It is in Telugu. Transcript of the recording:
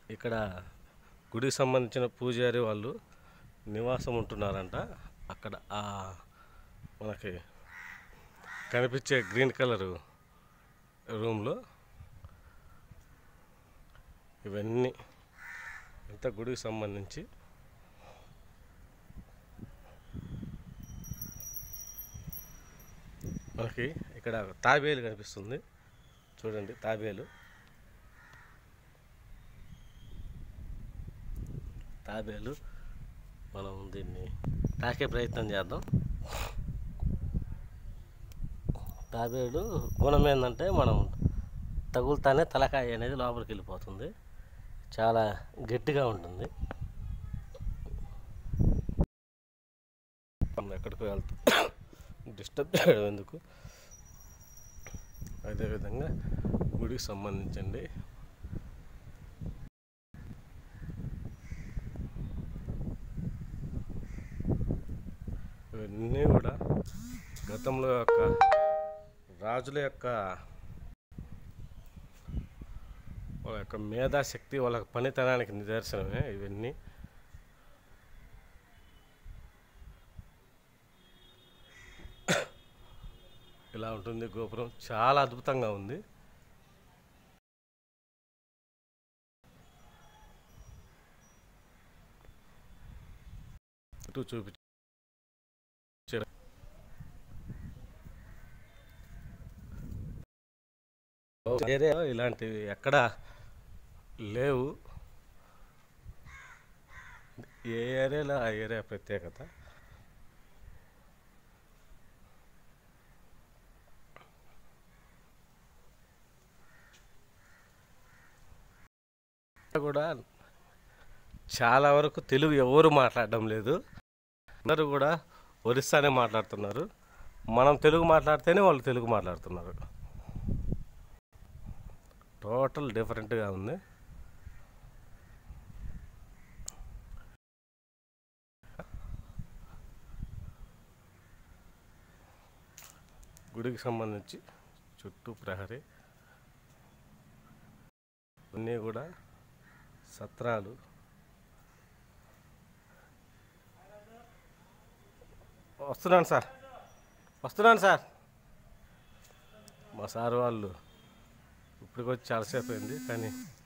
ఇక్కడ గుడికి సంబంధించిన పూజారి వాళ్ళు నివాసం ఉంటున్నారంట అక్కడ ఆ మనకి కనిపించే గ్రీన్ కలర్ రూమ్లో ఇవన్నీ ఇంత గుడికి సంబంధించి మనకి ఇక్కడ తాబేలు కనిపిస్తుంది చూడండి తాబేలు తాబేలు మనం దీన్ని తాకే ప్రయత్నం చేద్దాం తాబేలు గుణం ఏంటంటే మనం తగులుతానే తలకాయ అనేది లోపలికి వెళ్ళిపోతుంది చాలా గట్టిగా ఉంటుంది మనం ఎక్కడికి వెళ్తాం డిస్టర్బ్ చేయడం ఎందుకు అదేవిధంగా గుడికి సంబంధించండి ఇవన్నీ కూడా గతంలో యొక్క రాజుల యొక్క వాళ్ళ యొక్క మేధాశక్తి వాళ్ళ యొక్క పనితనానికి నిదర్శనమే ఇవన్నీ ఇలా ఉంటుంది గోపురం చాలా అద్భుతంగా ఉంది ఇటు చూపి ఏరియా ఇలాంటివి ఎక్కడ లేవు ఏ ఏరియాలో ఆ ఏరియా ప్రత్యేకత కూడా చాలా వరకు తెలుగు ఎవరు మాట్లాడడం లేదు అందరూ కూడా ఒరిస్సానే మాట్లాడుతున్నారు మనం తెలుగు మాట్లాడితేనే వాళ్ళు తెలుగు మాట్లాడుతున్నారు టోటల్ డిఫరెంట్గా ఉంది గుడికి సంబంధించి చుట్టూ ప్రహరీ అన్నీ కూడా సత్రాలు వస్తున్నాను సార్ వస్తున్నాను సార్ మా సార్ వాళ్ళు ఇప్పటికొచ్చి చాలాసేపు అయింది కానీ